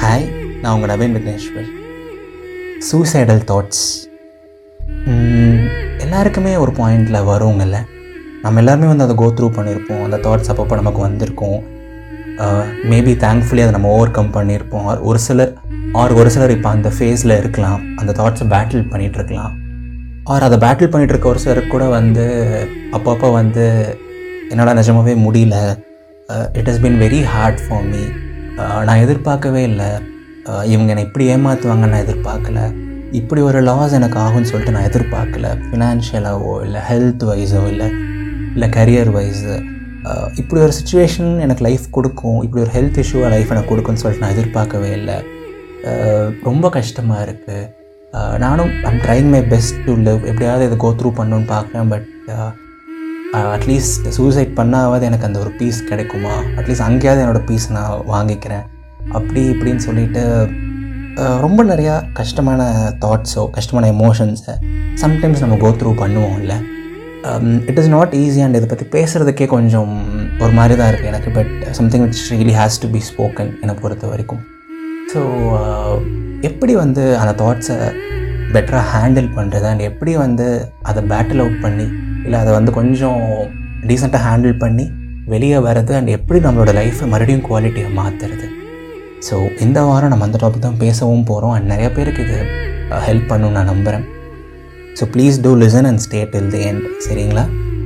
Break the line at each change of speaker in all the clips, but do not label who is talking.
hi நான் உங்கள் Naveen Vigneshwar suicidal thoughts எல்லாருக்குமே ஒரு பாயிண்டில் வருவங்கல்ல நம்ம எல்லாருமே வந்து அதை கோ த்ரூ பண்ணியிருப்போம் அந்த தாட்ஸ் அப்பப்போ நமக்கு வந்திருக்கும் மேபி தேங்க்ஃபுல்லி அதை நம்ம ஓவர் கம் பண்ணியிருப்போம் ஆர் ஒரு சிலர் ஆர் ஒரு சிலர் இப்போ அந்த ஃபேஸில் இருக்கலாம் அந்த தாட்ஸை பேட்டில் பண்ணிகிட்ருக்கலாம் ஆர் அதை பேட்டில் பண்ணிகிட்டு இருக்க ஒரு சிலருக்கு கூட வந்து அப்பப்போ வந்து என்னால் நிஜமாவே முடியல it has been very hard for me நான் எதிர்பார்க்கவே இல்லை அஹ் இவங்க என்னை இப்படி ஏமாற்றுவாங்கன்னு நான் எதிர்பார்க்கல இப்படி ஒரு லாஸ் எனக்கு ஆகும்னு சொல்லிட்டு நான் எதிர்பார்க்கல ஃபினான்ஷியலாகவோ இல்லை ஹெல்த் வைஸோ இல்லை இல்லை கரியர் வைஸு இப்படி ஒரு சுச்சுவேஷன் எனக்கு லைஃப் கொடுக்கும் இப்படி ஒரு ஹெல்த் இஷ்யூவாக லைஃப் எனக்கு கொடுக்கும்னு சொல்லிட்டு நான் எதிர்பார்க்கவே இல்லை அஹ் ரொம்ப கஷ்டமாக இருக்குது நானும் I'm trying my best to live எப்படியாவது இதை கோ த்ரூ பண்ணணும்னு பார்க்குறேன் பட் அட்லீஸ்ட் சூசைட் பண்ணாவது எனக்கு அந்த ஒரு பீஸ் கிடைக்குமா அட்லீஸ்ட் அங்கேயாவது என்னோடய பீஸ் நான் வாங்கிக்கிறேன் அப்படி இப்படின்னு சொல்லிட்டு அஹ், ரொம்ப நிறையா கஷ்டமான தாட்ஸோ கஷ்டமான எமோஷன்ஸை சம்டைம்ஸ் நம்ம கோ த்ரூ பண்ணுவோம்ல it is not easy and இதை பற்றி பேசுகிறதுக்கே கொஞ்சம் ஒரு மாதிரி தான் இருக்குது எனக்கு but something which really has to be spoken என்னை பொறுத்த வரைக்கும் ஸோ எப்படி வந்து அந்த தாட்ஸை பெட்டராக ஹேண்டில் பண்ணுறது அண்ட் எப்படி வந்து அதை பேட்டில் அவுட் பண்ணி இல்லை அதை வந்து கொஞ்சம் டீசெண்டாக ஹேண்டில் பண்ணி வெளியே வர்றது அண்ட் எப்படி நம்மளோட லைஃப்பை மறுபடியும் குவாலிட்டியை மாற்றுறது ஸோ இந்த வாரம் நம்ம அந்த டாபிக் தான் பேசவும் போகிறோம் அண்ட் நிறைய பேருக்கு இது ஹெல்ப் பண்ணும் நான் நம்புகிறேன் so please do listen and stay till the end சரிங்களா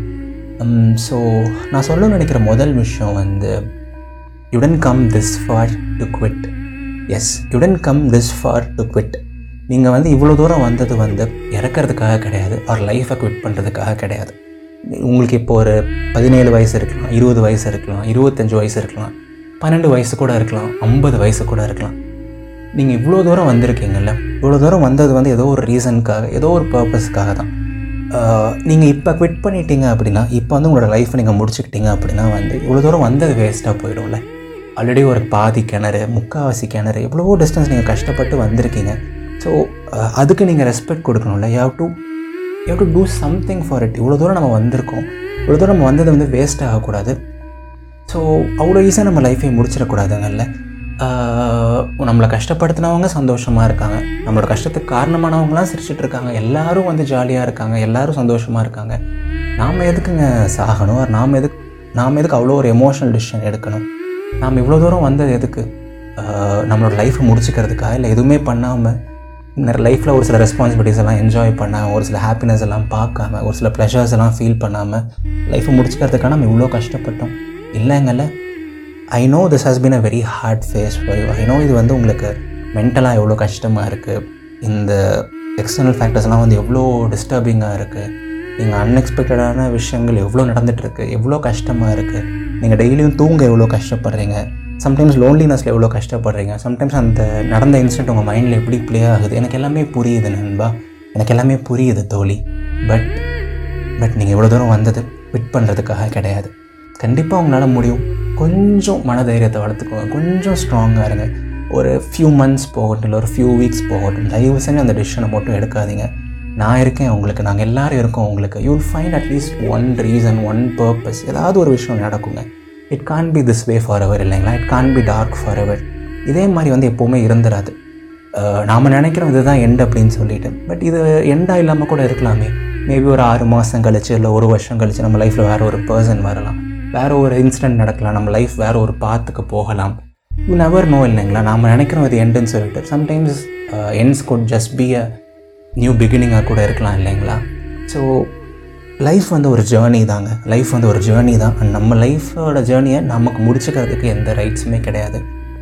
ஸோ நான் சொல்ல நினைக்கிற முதல் விஷயம் வந்து you didn't come this far to quit yes you didn't come this far to quit நீங்கள் வந்து இவ்வளோ தூரம் வந்தது வந்து இறக்கிறதுக்காக கிடையாது ஒரு லைஃப்பை குவிட் பண்ணுறதுக்காக கிடையாது உங்களுக்கு இப்போ ஒரு பதினேழு வயசு இருக்கலாம் இருபது வயசு இருக்கலாம் இருபத்தஞ்சு வயசு இருக்கலாம் பன்னெண்டு வயசு கூட இருக்கலாம் ஐம்பது வயசு கூட இருக்கலாம் நீங்கள் இவ்வளோ தூரம் வந்திருக்கீங்கல்ல இவ்வளோ தூரம் வந்தது வந்து ஏதோ ஒரு ரீசனுக்காக ஏதோ ஒரு பர்பஸ்க்காக தான் நீங்கள் இப்போ குவிட் பண்ணிட்டீங்க அப்படின்னா இப்போ வந்து உங்களோட லைஃப்பை நீங்கள் முடிச்சுக்கிட்டீங்க அப்படின்னா வந்து இவ்வளோ தூரம் வந்தது வேஸ்ட்டாக போயிடும்ல ஆல்ரெடி ஒரு பாதி கிணறு முக்காவாசி கிணறு எவ்வளவோ டிஸ்டன்ஸ் நீங்கள் கஷ்டப்பட்டு வந்திருக்கீங்க ஸோ அதுக்கு நீங்கள் ரெஸ்பெக்ட் கொடுக்கணும்ல you have to you have to do something for it இவ்வளோ தூரம் நம்ம வந்திருக்கோம் இவ்வளோ தூரம் நம்ம வந்தது வந்து வேஸ்ட் ஆகக்கூடாது ஸோ அவ்வளோ ஈஸியாக நம்ம லைஃப்பை முடிச்சிடக்கூடாதுங்கல்ல ஆஹ் நம்மளை கஷ்டப்படுத்தினவங்க சந்தோஷமாக இருக்காங்க நம்மளோட கஷ்டத்துக்கு காரணமானவங்களாம் சிரிச்சிட்டு இருக்காங்க எல்லாரும் வந்து ஜாலியாக இருக்காங்க எல்லாரும் சந்தோஷமாக இருக்காங்க நாம் எதுக்குங்க சாகணும் or நாம் எதுக்கு நாம் எதுக்கு அவ்வளோ ஒரு எமோஷனல் டிசிஷன் எடுக்கணும் நாம் இவ்வளோ தூரம் வந்தது எதுக்கு ஆஹ் நம்மளோட லைஃப்பை முடிச்சுக்கிறதுக்கா இல்லை எதுவுமே பண்ணாமல் நிறைய லைஃப்பில் ஒரு சில ரெஸ்பான்சிபிலிட்டிஸ் எல்லாம் என்ஜாய் பண்ணாமல் ஒரு சில ஹாப்பினஸ் எல்லாம் பார்க்காம ஒரு சில ப்ளஷர்ஸ் எல்லாம் ஃபீல் பண்ணாமல் லைஃப்பை முடிச்சுக்கிறதுக்காக நம்ம இவ்வளோ கஷ்டப்பட்டோம் இல்லைங்கல்ல I know this has been a very hard phase for you I know இது வந்து உங்களுக்கு மென்டலாக எவ்வளோ கஷ்டமாக இருக்குது இந்த எக்ஸ்டர்னல் ஃபேக்டர்ஸ்லாம் வந்து எவ்வளோ டிஸ்டர்பிங்காக இருக்குது நீங்கள் அன்எக்ஸ்பெக்டடான விஷயங்கள் எவ்வளோ நடந்துகிட்ருக்கு எவ்வளோ கஷ்டமாக இருக்குது நீங்கள் டெய்லியும் தூங்க எவ்வளோ கஷ்டப்படுறீங்க சம்டைம்ஸ் லோன்லினஸில் எவ்வளோ கஷ்டப்படுறீங்க சம்டைம்ஸ் அந்த நடந்த இன்சிடென்ட் உங்கள் மைண்டில் எப்படி ப்ளே ஆகுது எனக்கு எல்லாமே புரியுது நண்பா எனக்கு எல்லாமே புரியுது தோழி பட் பட் நீங்கள் இவ்வளோ தூரம் வந்தது விட் பண்ணுறதுக்காக கிடையாது கண்டிப்பாக உங்களால் முடியும் கொஞ்சம் மனதைரியத்தை வளர்த்துக்கோங்க கொஞ்சம் ஸ்ட்ராங்காக இருங்க ஒரு ஃபியூ மந்த்ஸ் போகட்டும் இல்லை ஒரு ஃபியூ வீக்ஸ் போகட்டும் தயவு செஞ்சு அந்த டிசிஷனை மட்டும் எடுக்காதீங்க நான் இருக்கேன் உங்களுக்கு நாங்கள் எல்லாரும் இருக்கோம் உங்களுக்கு you will find at least one reason one purpose ஏதாவது ஒரு விஷயம் நடக்குங்க it can be this way forever இல்லைங்களா it can be dark forever இதே மாதிரி வந்து எப்போவுமே இருந்துராது நாம் நினைக்கிறோம் இதுதான் எண்ட் அப்படின்னு சொல்லிட்டு பட் இது எண்டாக இல்லாமல் கூட இருக்கலாமே மேபி ஒரு ஆறு மாதம் கழிச்சு இல்லை ஒரு வருஷம் கழிச்சு நம்ம லைஃப்பில் வேறு ஒரு பர்சன் வரலாம் வேறு ஒரு இன்சிடென்ட் நடக்கலாம் நம்ம லைஃப் வேறு ஒரு பாத்துக்கு போகலாம் யூ நெவர் நோ இல்லைங்களா நாம் நினைக்கிறோம் இது எண்டுன்னு சொல்லிட்டு sometimes ends good just be a new பிகினிங்காக கூட இருக்கலாம் இல்லைங்களா ஸோ லைஃப் வந்து ஒரு ஜேர்னி தாங்க லைஃப் வந்து ஒரு ஜேர்னி தான் And நம்ம லைஃபோட ஜேர்னியை நமக்கு முடிச்சுக்கிறதுக்கு எந்த ரைட்ஸுமே கிடையாது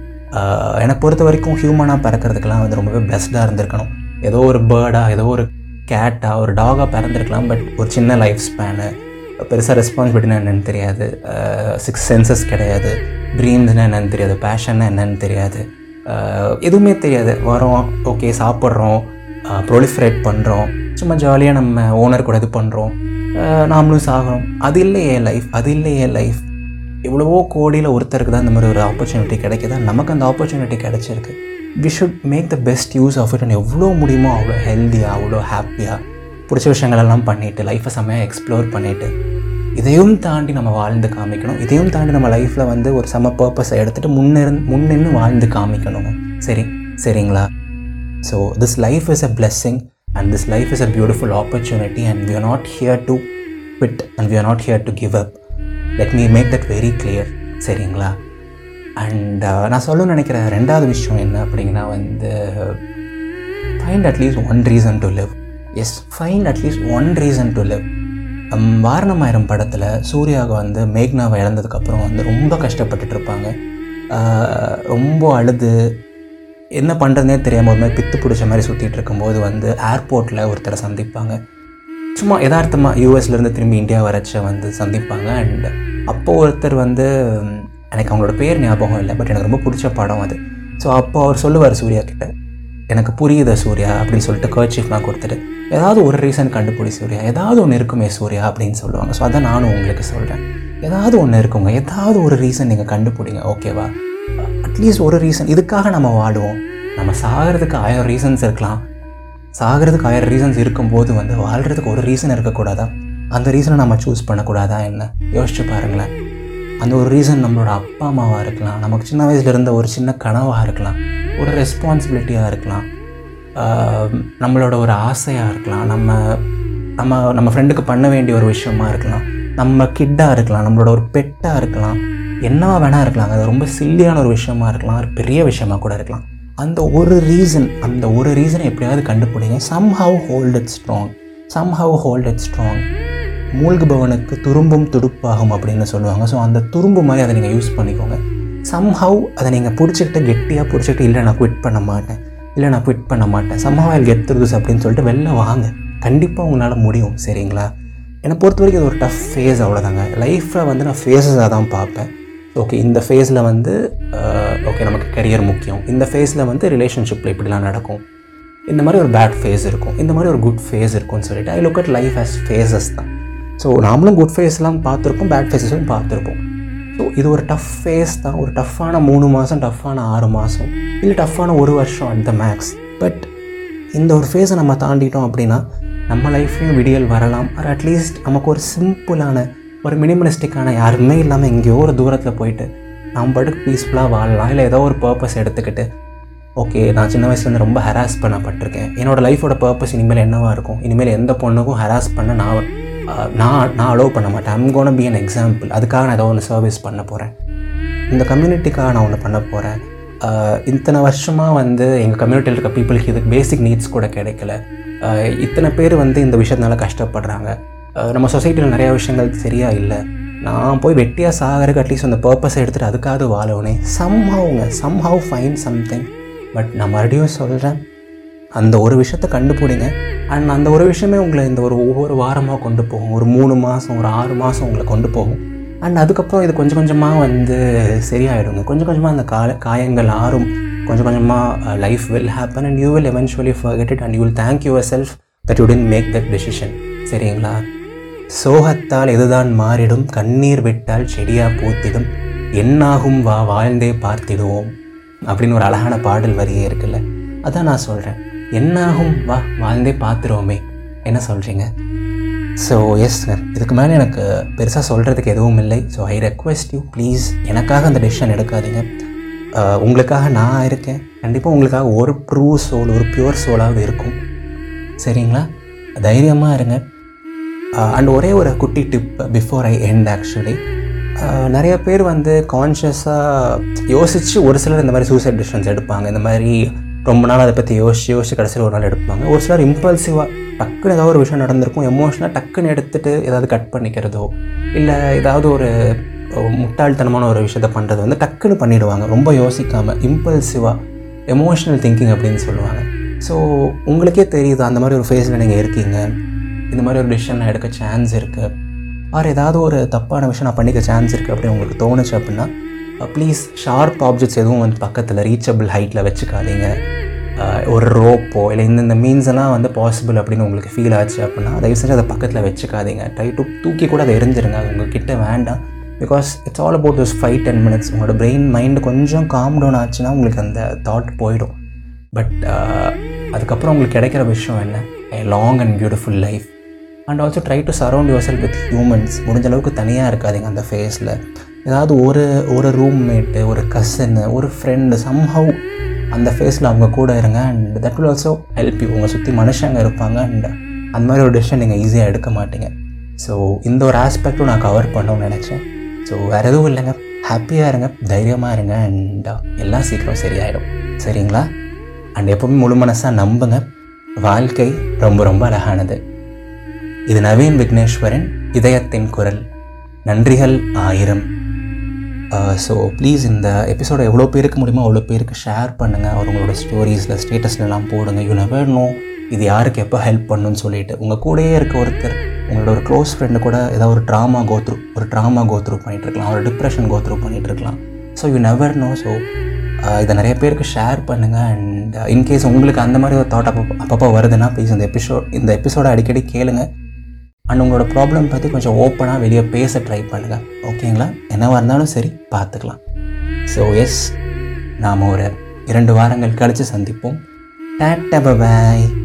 ஆஹ் என்னை பொறுத்த வரைக்கும் ஹியூமனாக பிறக்கிறதுக்கெலாம் வந்து ரொம்பவே பிளஸ்டாக இருந்திருக்கணும் ஏதோ ஒரு பேர்டாக ஏதோ ஒரு கேட்டாக ஒரு டாகாக பிறந்திருக்கலாம் பட் ஒரு சின்ன லைஃப் ஸ்பேனு பெருசாக ரெஸ்பான்சிபிலிட்டினா என்னென்னு தெரியாது சிக்ஸ் சென்சஸ் கிடையாது ட்ரீம்ஸ்னால் என்னென்னு தெரியாது பேஷன்னா என்னென்னு தெரியாது ஆஹ் எதுவுமே தெரியாது வரோம் ஓகே சாப்பிட்றோம் ப்ரொலிஃபரேட் பண்ணுறோம் சும்மா ஜாலியாக நம்ம ஓனர் கூட இது பண்ணுறோம் நாமளும் சாகிறோம் அது இல்லையே லைஃப் அது இல்லையே லைஃப் எவ்வளவோ கோடியில் ஒருத்தருக்கு தான் இந்த மாதிரி ஒரு ஆப்பர்ச்சுனிட்டி கிடைக்குதா நமக்கு அந்த ஆப்பர்ச்சுனிட்டி கிடைச்சிருக்கு we should make the best use of it and எவ்வளோ முடியுமோ அவ்வளோ ஹெல்த்தியாக அவ்வளோ ஹாப்பியாக பிடிச்ச விஷயங்களெல்லாம் பண்ணிவிட்டு லைஃப்பை செம்மையாக எக்ஸ்ப்ளோர் பண்ணிவிட்டு இதையும் தாண்டி நம்ம வாழ்ந்து காமிக்கணும் இதையும் தாண்டி நம்ம லைஃப்பில் வந்து ஒரு சம பர்பஸை எடுத்துகிட்டு முன்னிருந்து முன்னின்று வாழ்ந்து காமிக்கணும் சரி சரிங்களா so this life is a blessing and this life is a beautiful opportunity and we are not here to quit and we are not here to give up let me make that very clear சரிங்களா and நான் சொல்ல நினைக்கிற ரெண்டாவது விஷயம் என்ன அப்படிங்கன்னா வந்து find at least one reason to live yes find at least one reason to live Vaaranam Aayiram படத்தில் சூர்யாவுக்கு வந்து மேக்னாவை இழந்ததுக்கப்புறம் வந்து ரொம்ப கஷ்டப்பட்டுட்டு இருப்பாங்க ஆஹ் ரொம்ப அழுது என்ன பண்ணுறதுனே தெரியாமல் ஒரு மாதிரி பித்து பிடிச்ச மாதிரி சுற்றிட்டு இருக்கும்போது வந்து ஏர்போர்ட்டில் ஒருத்தரை சந்திப்பாங்க சும்மா யதார்த்தமாக யூஎஸ்லேருந்து திரும்பி இந்தியா வரச்ச வந்து சந்திப்பாங்க அண்ட் அப்போது ஒருத்தர் வந்து ம், எனக்கு அவங்களோட பேர் ஞாபகம் இல்லை பட் எனக்கு ரொம்ப பிடிச்ச படம் அது ஸோ அப்போ அவர் சொல்லுவார் சூர்யா கிட்ட எனக்கு புரியுது சூர்யா அப்படின்னு சொல்லிட்டு கர்ச்சீஃப்லாம் கொடுத்துட்டு ஏதாவது ஒரு ரீசன் கண்டுபிடி சூர்யா ஏதாவது ஒன்று இருக்குமே சூர்யா அப்படின்னு சொல்லுவாங்க ஸோ அதான் நானும் உங்களுக்கு சொல்கிறேன் ஏதாவது ஒன்று இருக்குங்க ஏதாவது ஒரு ரீசன் நீங்கள் கண்டுபிடிங்க ஓகேவா அட்லீஸ்ட் ஒரு ரீசன் இதுக்காக நம்ம வாடுவோம் நம்ம சாகிறதுக்கு ஆயிரம் ரீசன்ஸ் இருக்கலாம் சாகிறதுக்கு ஆயிரம் ரீசன்ஸ் இருக்கும்போது வந்து வாழ்கிறதுக்கு ஒரு ரீசன் இருக்கக்கூடாதா அந்த ரீசனை நம்ம சூஸ் பண்ணக்கூடாதா என்ன யோசிச்சு பாருங்களேன் அந்த ஒரு ரீசன் நம்மளோட அப்பா அம்மாவாக இருக்கலாம் நமக்கு சின்ன வயசுல இருந்த ஒரு சின்ன கனவாக இருக்கலாம் ஒரு ரெஸ்பான்சிபிலிட்டியாக இருக்கலாம் ஆஹ் நம்மளோட ஒரு ஆசையாக இருக்கலாம் நம்ம நம்ம நம்ம ஃப்ரெண்டுக்கு பண்ண வேண்டிய ஒரு விஷயமா இருக்கலாம் நம்ம கிட்டாக இருக்கலாம் நம்மளோட ஒரு பெட்டாக இருக்கலாம் என்னவா வேணா இருக்கலாம் அது ரொம்ப சில்லியான ஒரு விஷயமா இருக்கலாம் ஒரு பெரிய விஷயமா கூட இருக்கலாம் அந்த ஒரு ரீசன் அந்த ஒரு ரீசனை எப்படியாவது கண்டுபிடிங்க somehow hold it strong somehow hold it strong மூழ்குபவனுக்கு துரும்பும் துடுப்பாகும் அப்படின்னு சொல்லுவாங்க ஸோ அந்த துரும்பு மாதிரி அதை நீங்கள் யூஸ் பண்ணிக்கோங்க சம்ஹவ் அதை நீங்கள் பிடிச்சிக்கிட்டு கெட்டியாக பிடிச்சிக்கிட்டு இல்லை நான் குவிட் பண்ண மாட்டேன் இல்லை நான் குவிட் பண்ண மாட்டேன் சம்ஹவ் ஐ கெட் த்ரூஸ் அப்படின்னு சொல்லிட்டு வெளில வாங்க கண்டிப்பாக உங்களால் முடியும் சரிங்களா என்னை பொறுத்த வரைக்கும் இது ஒரு டஃப் ஃபேஸ் அவ்வளோதாங்க லைஃப்பில் வந்து நான் ஃபேஸஸாக தான் பார்ப்பேன் ஓகே இந்த ஃபேஸில் வந்து ஓகே நமக்கு கரியர் முக்கியம் இந்த ஃபேஸில் வந்து ரிலேஷன்ஷிப்பில் இப்படிலாம் நடக்கும் இந்த மாதிரி ஒரு பேட் ஃபேஸ் இருக்கும் இந்த மாதிரி ஒரு குட் ஃபேஸ் இருக்கும்னு சொல்லிட்டு I look at life as phases தான் ஸோ நாமளும் குட் ஃபேஸ்லாம் பார்த்துருப்போம் பேட் ஃபேஸஸும் பார்த்துருப்போம் ஸோ இது ஒரு டஃப் ஃபேஸ் தான் ஒரு டஃப்பான மூணு மாதம் டஃப்பான ஆறு மாதம் இல்லை டஃப்பான ஒரு வருஷம் அட் த மேக்ஸ் பட் இந்த ஒரு ஃபேஸை நம்ம தாண்டிட்டோம் அப்படின்னா நம்ம லைஃப்லேயும் விடியல் வரலாம் ஆர் அட்லீஸ்ட் நமக்கு ஒரு சிம்பிளான ஒரு மினிமலிஸ்டிக்கான யாருமே இல்லாமல் எங்கேயோ ஒரு தூரத்தில் போயிட்டு நம்ம பாட்டுக்கு பீஸ்ஃபுல்லாக வாழலாம் இல்லை ஏதோ ஒரு பர்பஸ் எடுத்துக்கிட்டு ஓகே நான் சின்ன வயசுலேருந்து ரொம்ப ஹராஸ் பண்ணப்பட்டிருக்கேன் என்னோட லைஃபோட பர்பஸ் இனிமேல் என்னவா இருக்கும் இனிமேல் எந்த பொண்ணுக்கும் ஹராஸ் பண்ண நான் ஆஹ், நான் நான் அலோவ் பண்ண மாட்டேன் I'm gonna be an example அதுக்காக நான் ஏதோ ஒன்று சர்வீஸ் பண்ண போகிறேன் இந்த கம்யூனிட்டிக்காக நான் ஒன்று பண்ண போகிறேன் இத்தனை வருஷமாக வந்து எங்கள் கம்யூனிட்டியில் இருக்க பீப்புளுக்கு இதுக்கு பேசிக் நீட்ஸ் கூட கிடைக்கல ஆஹ், இத்தனை பேர் வந்து இந்த விஷயத்தினால கஷ்டப்படுறாங்க ஆஹ், நம்ம சொசைட்டியில் நிறையா விஷயங்கள் சரியா இல்லை நான் போய் வெட்டியாக சாகிறதுக்கு அட்லீஸ்ட் அந்த பர்பஸை எடுத்துகிட்டு அதுக்காவது வாழவனே சம்ஹவுங்க சம்ஹவ் ஃபைன் சம்திங் பட் நான் மறுபடியும் சொல்கிறேன் அந்த ஒரு விஷயத்தை கண்டுபிடிங்க அண்ட் அந்த ஒரு விஷயமே உங்களை இந்த ஒரு ஒவ்வொரு வாரமாக கொண்டு போகும் ஒரு மூணு மாதம் ஒரு ஆறு மாதம் உங்களை கொண்டு போகும் அண்ட் அதுக்கப்புறம் இது கொஞ்சம் கொஞ்சமாக வந்து சரியாயிடுங்க கொஞ்சம் கொஞ்சமாக அந்த காய காயங்கள் ஆறும் கொஞ்சம் கொஞ்சமாக life will happen and you will eventually forget it and you will thank yourself that you didn't make that decision சரிங்களா சோகத்தால் எதுதான் மாறிடும் கண்ணீர் விட்டால் செடியா பூத்திடும் என்னாகும் வா வாழ்ந்தே பார்த்திடுவோம் அப்படின்னு ஒரு அழகான பாடல் வரியே இருக்குல்ல அதான் நான் சொல்கிறேன் என்னாகும் வா வாழ்ந்தே பார்த்துருவோமே என்ன சொல்கிறீங்க ஸோ எஸ் இதுக்கு மேலே எனக்கு பெருசாக சொல்கிறதுக்கு எதுவும் இல்லை so I request you please எனக்காக அந்த டெசிஷன் எடுக்காதீங்க அஹ், உங்களுக்காக நான் இருக்கேன் கண்டிப்பாக உங்களுக்காக ஒரு ட்ரூ சோல் ஒரு பியூர் சோலாவது இருக்கும் சரிங்களா தைரியமாக இருங்க அண்ட் ஒரே ஒரு குட்டி tip before I end actually நிறைய பேர் வந்து கான்ஷியஸாக யோசித்து ஒரு சிலர் இந்த மாதிரி சூசைட் டிசிஷன்ஸ் எடுப்பாங்க இந்த மாதிரி ரொம்ப நாள் அதை பற்றி யோசிச்சு யோசிச்சு கடைசியில் ஒரு நாள் எடுப்பாங்க ஒரு சிலர் இம்பல்சிவாக டக்குன்னு ஏதாவது ஒரு விஷயம் நடந்திருக்கும் எமோஷனாக டக்குன்னு எடுத்துட்டு ஏதாவது கட் பண்ணிக்கிறதோ இல்லை ஏதாவது ஒரு அஹ், முட்டாள்தனமான ஒரு விஷயத்த பண்ணுறது வந்து டக்குன்னு பண்ணிடுவாங்க ரொம்ப யோசிக்காமல் இம்பல்சிவாக எமோஷனல் திங்கிங் அப்படின்னு சொல்லுவாங்க ஸோ உங்களுக்கே தெரியுது அந்த மாதிரி ஒரு ஃபேஸில் நீங்கள் இருக்கீங்க இந்த மாதிரி ஒரு டிசிஷன் நான் எடுக்க சான்ஸ் இருக்குது ஆர் ஏதாவது ஒரு தப்பான விஷயம் நான் பண்ணிக்க சான்ஸ் இருக்குது அப்படின்னு உங்களுக்கு தோணுச்சு அப்படின்னா ப்ளீஸ் ஷார்ப் ஆப்ஜெக்ட்ஸ் எதுவும் வந்து பக்கத்தில் ரீச்சபிள் ஹைட்டில் வச்சுக்காதீங்க அஹ், ஒரு ரோப்போ இல்லை இந்தந்த மீன்ஸ் எல்லாம் வந்து பாசிபிள் அப்படின்னு உங்களுக்கு ஃபீல் ஆச்சு அப்படின்னா தயவு செஞ்சு அதை பக்கத்தில் வச்சுக்காதீங்க ட்ரை டு தூக்கி கூட அதை எரிஞ்சிருங்க அது உங்ககிட்ட வேண்டாம் because it's all about this five ten minutes உங்களோட பிரெயின் மைண்டு கொஞ்சம் காம் டவுன் ஆச்சுன்னா உங்களுக்கு அந்த தாட் போயிடும் பட் அதுக்கப்புறம் உங்களுக்கு கிடைக்கிற விஷயம் என்ன a long and beautiful life and also try to surround yourself with humans முடிஞ்ச அளவுக்கு தனியாக இருக்காதீங்க அந்த ஃபேஸில் ஏதாவது ஒரு ஒரு ரூம்மேட்டு ஒரு கசின்னு ஒரு ஃப்ரெண்டு சம்ஹவ் அந்த ஃபேஸில் அவங்க கூட இருங்க and that will also help you உங்களை சுற்றி மனுஷங்க இருப்பாங்க அண்ட் அந்த மாதிரி ஒரு டிசிஷன் நீங்கள் ஈஸியாக எடுக்க மாட்டீங்க ஸோ இந்த ஒரு ஆஸ்பெக்டும் நான் கவர் பண்ணணும்னு நினச்சேன் ஸோ வேறு எதுவும் இல்லைங்க ஹாப்பியாக இருங்க தைரியமாக இருங்க அண்ட் எல்லாம் சீக்கிரம் சரியாயிடும் சரிங்களா அண்ட் எப்பவுமே முழு மனசாக நம்புங்க வாழ்க்கை ரொம்ப ரொம்ப அழகானது இது நவீன் விக்னேஸ்வரன் இதயத்தின் குரல் நன்றிகள் ஆயிரம் ஸோ ப்ளீஸ் இந்த எபிசோடை எவ்வளோ பேருக்கு முடியுமோ அவ்வளோ பேருக்கு ஷேர் பண்ணுங்கள் அவங்களோட ஸ்டோரிஸில் ஸ்டேட்டஸ்லலாம் போடுங்க யூ நெவர் நோ இது யாருக்கு எப்போ ஹெல்ப் பண்ணுன்னு சொல்லிட்டு உங்கள் கூடயே இருக்க ஒருத்தர் உங்களோட ஒரு க்ளோஸ் ஃப்ரெண்டு கூட ஏதாவது ஒரு ட்ராமா கோத்ரூ ஒரு ட்ராமா கோத்ரூ பண்ணிகிட்டு இருக்கலாம் ஒரு டிப்ரெஷன் கோத்ரூ பண்ணிகிட்டு இருக்கலாம் so you never know so இதை நிறைய பேருக்கு ஷேர் பண்ணுங்கள் அண்ட் இன்கேஸ் உங்களுக்கு அந்த மாதிரி ஒரு தாட் அப்பப்போ அப்பப்போ வருதுன்னா ப்ளீஸ் இந்த எபிசோட் இந்த எபிசோடை அடிக்கடி கேளுங்க அண்ட் உங்களோட ப்ராப்ளம் பற்றி கொஞ்சம் ஓப்பனாக வெளியே பேச ட்ரை பண்ணுங்கள் ஓகேங்களா என்னவாக இருந்தாலும் சரி பார்த்துக்கலாம் ஸோ எஸ் நாம் ஒரு இரண்டு வாரங்கள் கழித்து சந்திப்போம் டாட்டா பாய்